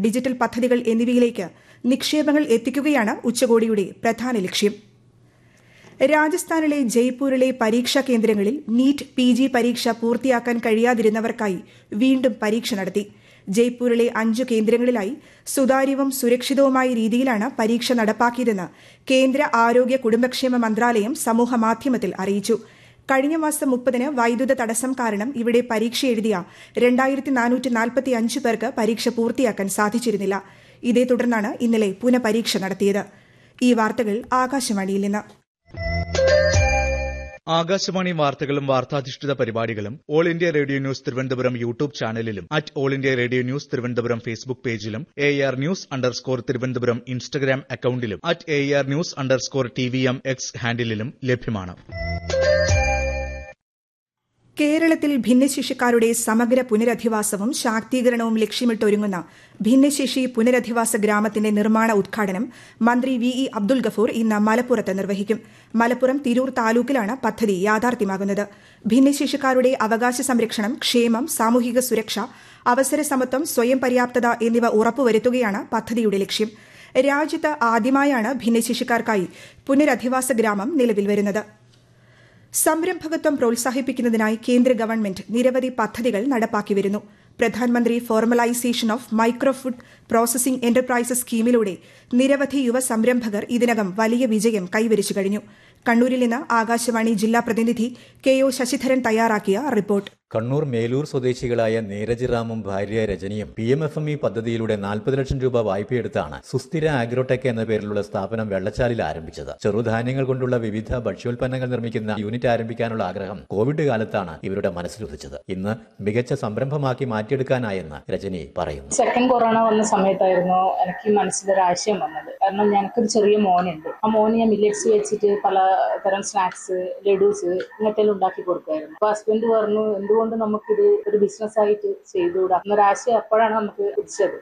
digital പദ്ധതികൾ എന്നിവയിലേക്ക് നിക്ഷേപങ്ങൾ എത്തിക്കുകയാണ് ഉച്ചകോടിയുടെ പ്രധാന ലക്ഷ്യം രാജസ്ഥാനിലെ ജയ്പൂരിലെ പരീക്ഷാ കേന്ദ്രങ്ങളിൽ നീറ്റ് പി ജി പരീക്ഷ പൂർത്തിയാക്കാൻ കഴിയാതിരുന്നവർക്കായി വീണ്ടും പരീക്ഷ നടത്തി ജയ്പൂരിലെ അഞ്ചു കേന്ദ്രങ്ങളിലായി സുതാര്യവും സുരക്ഷിതവുമായ രീതിയിലാണ് പരീക്ഷ നടപ്പാക്കിയതെന്ന് കേന്ദ്ര ആരോഗ്യ കുടുംബക്ഷേമ മന്ത്രാലയം സമൂഹമാധ്യമത്തിൽ അറിയിച്ചു കഴിഞ്ഞ മാസം മുപ്പതിന് വൈദ്യുത തടസ്സം കാരണം ഇവിടെ പരീക്ഷ എഴുതിയ രണ്ടായിരത്തി നാനൂറ്റി നാൽപ്പത്തി അഞ്ച് പേർക്ക് പരീക്ഷ പൂർത്തിയാക്കാൻ സാധിച്ചിരുന്നില്ല ഇതേ തുടർന്നാണ് ഇന്നലെ പുനഃപരീക്ഷ നടത്തിയത് ഈ വാർത്തകൾ ആകാശവാണിയിൽ നിന്ന് ആകാശവാണി വാർത്തകളും വാർത്താധിഷ്ഠിത പരിപാടികളും all India radio news Thiruvananthapuram YouTube ചാനലിലും at all India radio news Thiruvananthapuram Facebook പേജിലും A R news underscore Thiruvananthapuram Instagram അക്കൌണ്ടിലും at A R news underscore T V M X ഹാൻഡിലും ലഭ്യമാണ് കേരളത്തിൽ ഭിന്നശേഷിക്കാരുടെ സമഗ്ര പുനരധിവാസവും ശാക്തീകരണവും ലക്ഷ്യമിട്ടൊരുങ്ങുന്ന ഭിന്നശേഷി പുനരധിവാസ ഗ്രാമത്തിന്റെ നിർമ്മാണ ഉദ്ഘാടനം മന്ത്രി വി ഇ അബ്ദുൽ ഗഫൂർ ഇന്ന് മലപ്പുറത്ത് നിർവഹിക്കും മലപ്പുറം തിരൂർ താലൂക്കിലാണ് പദ്ധതി യാഥാർത്ഥ്യമാകുന്നത് ഭിന്നശേഷിക്കാരുടെ അവകാശ സംരക്ഷണം ക്ഷേമം സാമൂഹിക സുരക്ഷ അവസര സമത്വം സ്വയം പര്യാപ്തത എന്നിവ ഉറപ്പുവരുത്തുകയാണ് പദ്ധതിയുടെ ലക്ഷ്യം രാജ്യത്ത് ആദ്യമായാണ് ഭിന്നശേഷിക്കാർക്കായി പുനരധിവാസ ഗ്രാമം നിലവിൽ വരുന്നത് സംരംഭകത്വം പ്രോത്സാഹിപ്പിക്കുന്നതിനായി കേന്ദ്ര ഗവൺമെന്റ് നിരവധി പദ്ധതികൾ നടപ്പാക്കി വരുന്നു പ്രധാനമന്ത്രി formalisation of micro food processing enterprises സ്കീമിലൂടെ നിരവധി യുവ സംരംഭകർ ഇതിനകം വലിയ വിജയം കൈവരിച്ചു കഴിഞ്ഞു കണ്ണൂരിൽ നിന്ന് ആകാശവാണി ജില്ലാ പ്രതിനിധി കെ ഒ ശശിധരൻ തയ്യാറാക്കിയ റിപ്പോർട്ട് കണ്ണൂർ മേലൂർ സ്വദേശികളായ നീരജ് റാമും ഭാര്യ രജനിയും P M F M E പദ്ധതിയിലൂടെ നാൽപ്പത് ലക്ഷം രൂപ വായ്പയെടുത്താണ് സുസ്ഥിര ആഗ്രോടെക് എന്ന പേരിലുള്ള സ്ഥാപനം വെള്ളച്ചാലിൽ ആരംഭിച്ചത് ചെറുധാന്യങ്ങൾ കൊണ്ടുള്ള വിവിധ ഭക്ഷ്യോൽപ്പന്നങ്ങൾ നിർമ്മിക്കുന്ന യൂണിറ്റ് ആരംഭിക്കാനുള്ള ആഗ്രഹം കോവിഡ് കാലത്താണ് ഇവരുടെ മനസ്സിലുദിച്ചത് ഇന്ന് മികച്ച സംരംഭമാക്കി മാറ്റിയെടുക്കാനായെന്ന് രജനി പറയുന്നു സെക്കൻഡ് കൊറോണ വന്ന സമയത്തായിരുന്നു എനിക്ക് ഈ മനസ്സിലൊരു ആശയം വന്നത് കാരണം ഞങ്ങൾക്കൊരു ചെറിയ മോനുണ്ട് ആ മോന് ഞാൻ മില്ലറ്റ്സ് വെച്ചിട്ട് പല തരം സ്നാക്സ് ലഡൂസ് ഇങ്ങനത്തെ ഉണ്ടാക്കി കൊടുക്കുമായിരുന്നു അപ്പൊ ഹസ്ബൻഡ് പറഞ്ഞു എന്തുകൊണ്ട് നമുക്കിത് ഒരു ബിസിനസ് ആയിട്ട് ചെയ്തുകൂടാ എന്നൊരാശയം അപ്പോഴാണ് നമുക്ക് പിടിച്ചത്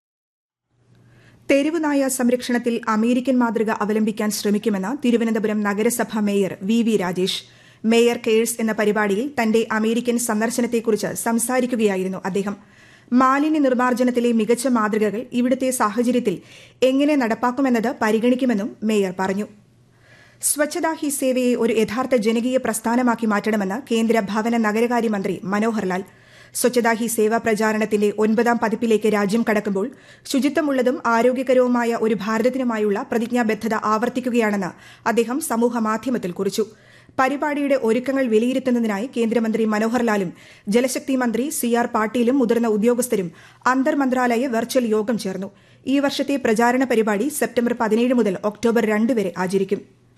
തെരുവുനായ സംരക്ഷണത്തിൽ അമേരിക്കൻ മാതൃക അവലംബിക്കാൻ ശ്രമിക്കുമെന്ന് തിരുവനന്തപുരം നഗരസഭ mayor V V Rajesh mayor cares എന്ന പരിപാടിയിൽ തന്റെ അമേരിക്കൻ സന്ദർശനത്തെക്കുറിച്ച് സംസാരിക്കുകയായിരുന്നു അദ്ദേഹം മാലിന്യ നിർമ്മാർജ്ജനത്തിലെ മികച്ച മാതൃകകൾ ഇവിടുത്തെ സാഹചര്യത്തിൽ എങ്ങനെ നടപ്പാക്കുമെന്നത് പരിഗണിക്കുമെന്നും മേയർ പറഞ്ഞു സ്വച്ഛതാ ഹി സേവയെ ഒരു യഥാർത്ഥ ജനകീയ പ്രസ്ഥാനമാക്കി മാറ്റണമെന്ന് കേന്ദ്ര ഭവന നഗരകാര്യമന്ത്രി മനോഹർ ലാൽ സ്വച്ഛതാ ഹി സേവ പ്രചാരണത്തിന്റെ ഒൻപതാം പതിപ്പിലേക്ക് രാജ്യം കടക്കുമ്പോൾ ശുചിത്വമുള്ളതും ആരോഗ്യകരവുമായ ഒരു ഭാരതത്തിനുമായുള്ള പ്രതിജ്ഞാബദ്ധത ആവർത്തിക്കുകയാണെന്ന് അദ്ദേഹം സമൂഹമാധ്യമത്തിൽ കുറിച്ചു പരിപാടിയുടെ ഒരുക്കങ്ങൾ വിലയിരുത്തുന്നതിനായി കേന്ദ്രമന്ത്രി മനോഹർ ലാലും ജലശക്തി മന്ത്രി സി ആർ പാട്ടീലും മുതിർന്ന ഉദ്യോഗസ്ഥരും അന്തർ മന്ത്രാലയ വെർച്വൽ യോഗം ചേർന്നു ഈ വർഷത്തെ പ്രചാരണ പരിപാടി സെപ്റ്റംബർ പതിനേഴ് മുതൽ ഒക്ടോബർ രണ്ട് വരെ ആചരിക്കും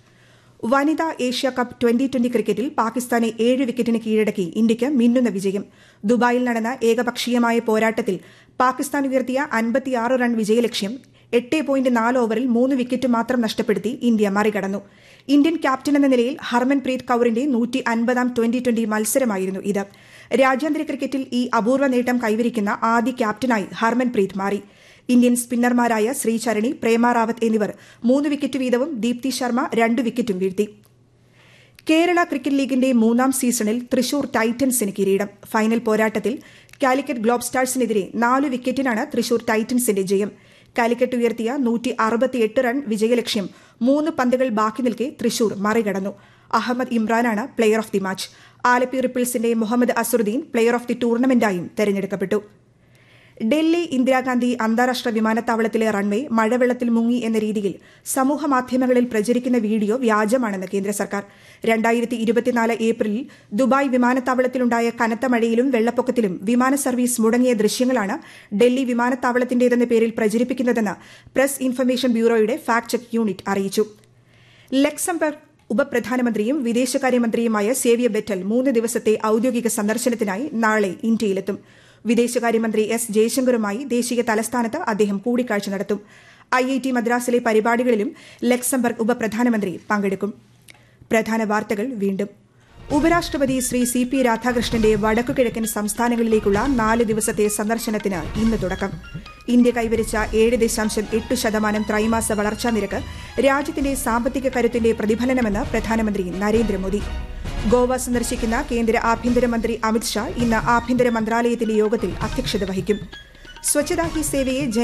വനിതാ ഏഷ്യ കപ്പ് ട്വന്റി ട്വന്റി ക്രിക്കറ്റിൽ പാകിസ്ഥാനെ ഏഴ് വിക്കറ്റിന് കീഴടക്കി ഇന്ത്യയ്ക്ക് മിന്നുന്ന വിജയം ദുബായിൽ നടന്ന ഏകപക്ഷീയമായ പോരാട്ടത്തിൽ പാകിസ്ഥാൻ ഉയർത്തിയ അൻപത്തിയാറ് റൺ വിജയലക്ഷ്യം എട്ട് പോയിന്റ് നാല് ഓവറിൽ മൂന്ന് വിക്കറ്റ് മാത്രം നഷ്ടപ്പെടുത്തി ഇന്ത്യ മറികടന്നു ഇന്ത്യൻ ക്യാപ്റ്റൻ എന്ന നിലയിൽ ഹർമൻപ്രീത് കൌറിന്റെ നൂറ്റി അൻപതാം ട്വന്റി ട്വന്റി മത്സരമായിരുന്നു ഇത് രാജ്യാന്തര ക്രിക്കറ്റിൽ ഈ അപൂർവ നേട്ടം കൈവരിക്കുന്ന ആദ്യ ക്യാപ്റ്റനായി ഹർമൻപ്രീത് മാറി ഇന്ത്യൻ സ്പിന്നർമാരായ ശ്രീചരണി പ്രേമ റാവത്ത് എന്നിവർ മൂന്ന് വിക്കറ്റ് വീതവും ദീപ്തി ശർമ്മ രണ്ട് വിക്കറ്റും വീഴ്ത്തി കേരള ക്രിക്കറ്റ് ലീഗിന്റെ മൂന്നാം സീസണിൽ തൃശൂർ ടൈറ്റൻസിന് കിരീടം ഫൈനൽ പോരാട്ടത്തിൽ കാലിക്കറ്റ് ഗ്ലോബ് സ്റ്റാർസിനെതിരെ നാല് വിക്കറ്റിനാണ് തൃശൂർ ടൈറ്റൻസിന്റെ ജയം കാലിക്കറ്റ് ഉയർത്തിയ നൂറ്റി അറുപത്തിയെട്ട് റൺ വിജയലക്ഷ്യം മൂന്ന് പന്തുകൾ ബാക്കി നിൽക്കെ തൃശൂർ മറികടന്നു അഹമ്മദ് ഇമ്രാനാണ് player of the match Alleppey റിപ്പിൾസിന്റെ Mohammed Azharuddeen player of the ടൂർണമെന്റായും തെരഞ്ഞെടുക്കപ്പെട്ടു ഡൽഹി ഇന്ദിരാഗാന്ധി അന്താരാഷ്ട്ര വിമാനത്താവളത്തിലെ റൺവേ മഴവെള്ളത്തിൽ മുങ്ങി എന്ന രീതിയിൽ സമൂഹമാധ്യമങ്ങളിൽ പ്രചരിക്കുന്ന വീഡിയോ വ്യാജമാണെന്ന് കേന്ദ്ര സർക്കാർ രണ്ടായിരത്തി ഇരുപത്തിനാല് ഏപ്രിലിൽ ദുബായ് വിമാനത്താവളത്തിലുണ്ടായ കനത്ത മഴയിലും വെള്ളപ്പൊക്കത്തിലും വിമാന സർവീസ് മുടങ്ങിയ ദൃശ്യങ്ങളാണ് ഡൽഹി വിമാനത്താവളത്തിന്റേതെന്ന പേരിൽ പ്രചരിപ്പിക്കുന്നതെന്ന് പ്രസ് ഇൻഫർമേഷൻ ബ്യൂറോയുടെ ഫാക്ട് ചെക്ക് യൂണിറ്റ് അറിയിച്ചു ലക്സംബർഗ് ഉപപ്രധാനമന്ത്രിയും വിദേശകാര്യമന്ത്രിയുമായ സേവ്യ ബെറ്റൽ മൂന്ന് ദിവസത്തെ ഔദ്യോഗിക സന്ദർശനത്തിനായി നാളെ ഇന്ത്യയിലെത്തും വിദേശകാര്യമന്ത്രി എസ് ജയശങ്കറുമായി ദേശീയ തലസ്ഥാനത്ത് അദ്ദേഹം കൂടിക്കാഴ്ച നടത്തും ഐ ഐ ടി മദ്രാസിലെ പരിപാടികളിലും ലക്സംബർഗ് ഉപപ്രധാനമന്ത്രി പങ്കെടുക്കും പ്രധാന വാർത്തകൾ വീണ്ടും ഉപരാഷ്ട്രപതി ശ്രീ സി പി രാധാകൃഷ്ണന്റെ വടക്കുകിഴക്കൻ സംസ്ഥാനങ്ങളിലേക്കുള്ള നാല് ദിവസത്തെ സന്ദർശനത്തിന് ഇന്ന് തുടക്കം ഇന്ത്യ കൈവരിച്ച ഏഴ് ദശാംശം എട്ട് ശതമാനം ത്രൈമാസ വളർച്ചാ നിരക്ക് രാജ്യത്തിന്റെ സാമ്പത്തിക കരുത്തിന്റെ പ്രതിഫലനമെന്ന് പ്രധാനമന്ത്രി നരേന്ദ്രമോദി ഗോവ സന്ദർശിക്കുന്ന കേന്ദ്ര ആഭ്യന്തരമന്ത്രി അമിത്ഷാ ഇന്ന് ആഭ്യന്തര മന്ത്രാലയത്തിന്റെ യോഗത്തിൽ അധ്യക്ഷത വഹിക്കും സ്വച്ഛതാ ഹി സേവയെ